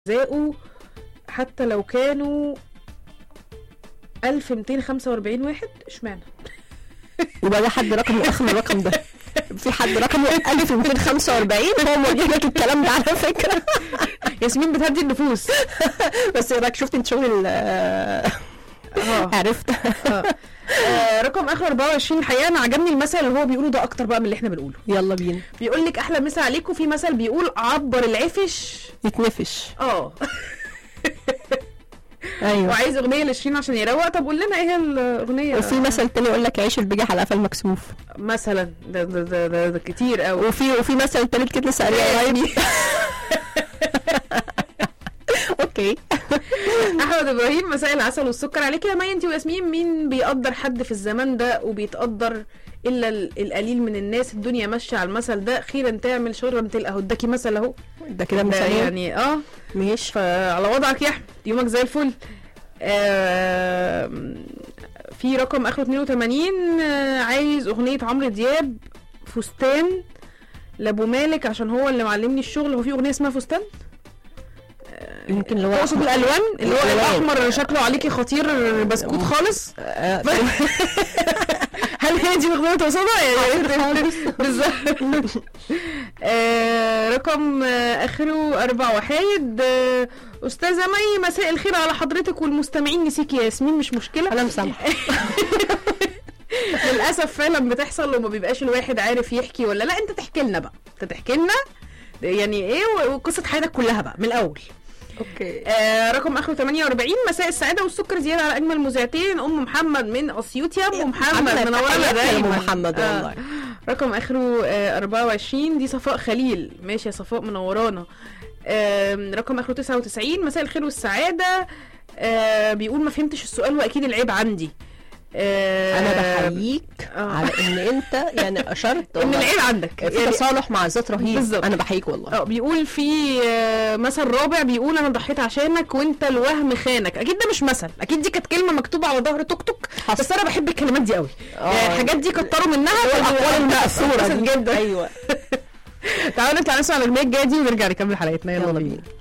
أجزائه حتى لو كانوا 1245 واحد اشمعنى؟ يبقى ده حد رقم اخر من الرقم ده في حد رقمه 1245 هو موجه لك الكلام ده على فكره ياسمين بتهدي النفوس بس ايه رايك شفت انت شغل ال- اه عرفت آه. آه، رقم اخر 24 الحقيقه انا عجبني المثل اللي هو بيقوله ده اكتر بقى من اللي احنا بنقوله يلا بينا بيقول لك احلى مسا عليكم في مثل بيقول عبر العفش يتنفش اه ايوه وعايز اغنيه لشيرين عشان يروق طب قول لنا ايه هي الاغنيه وفي مثل تاني يقول لك عيش البجح على قفا المكسوف مثلا ده ده ده, ده, ده كتير قوي وفي وفي مثل تالت كده لسه قاريه قريب اوكي احمد ابراهيم مساء العسل والسكر عليك يا مي انت وياسمين مين بيقدر حد في الزمان ده وبيتقدر الا ال- القليل من الناس الدنيا ماشيه على المثل ده خيرا تعمل شرا تلقى اهو اداكي مثل اهو ده كده ده مثال يعني اه ماشي فعلى وضعك يا احمد يومك زي الفل آم، في رقم اخره 82 آه، عايز اغنيه عمرو دياب فستان لابو مالك عشان هو اللي معلمني الشغل هو في اغنيه اسمها فستان يمكن اللي هو تقصد أحمد. الالوان اللي هو الألوان. الاحمر شكله عليكي خطير بسكوت خالص آه، هل هي دي الاغنيه تقصدها يعني بالظبط آه، رقم آه، اخره اربع وحايد آه، استاذه مي مساء الخير على حضرتك والمستمعين نسيك يا ياسمين مش مشكله انا مسامحه للاسف فعلا بتحصل وما بيبقاش الواحد عارف يحكي ولا لا انت تحكي لنا بقى انت تحكي لنا يعني ايه وقصه حياتك كلها بقى من الاول اوكي آه رقم اخره 48 مساء السعاده والسكر زياده على اجمل مذيعتين ام محمد من اسيوط يا ام محمد عاملة منورانا تحياتي يا أم دايما محمد آه. والله. رقم اخره آه 24 دي صفاء خليل ماشي يا صفاء منورانا آه رقم اخره 99 مساء الخير والسعاده آه بيقول ما فهمتش السؤال واكيد العيب عندي آه انا بحييك آه. على ان انت يعني اشرت ان والله. العيب عندك في يعني تصالح مع ذات رهيب بالظبط. انا بحييك والله اه بيقول في آه، مثل رابع بيقول انا ضحيت عشانك وانت الوهم خانك اكيد ده مش مثل اكيد دي كانت كلمه مكتوبه على ظهر توك توك حصل. بس انا بحب الكلمات دي قوي اه. يعني الحاجات دي كتروا منها الاقوال المأثوره بسط دي جدا ايوه تعالوا نطلع نسمع الاغنيه الجايه دي ونرجع نكمل حلقتنا يلا يلا بينا بينا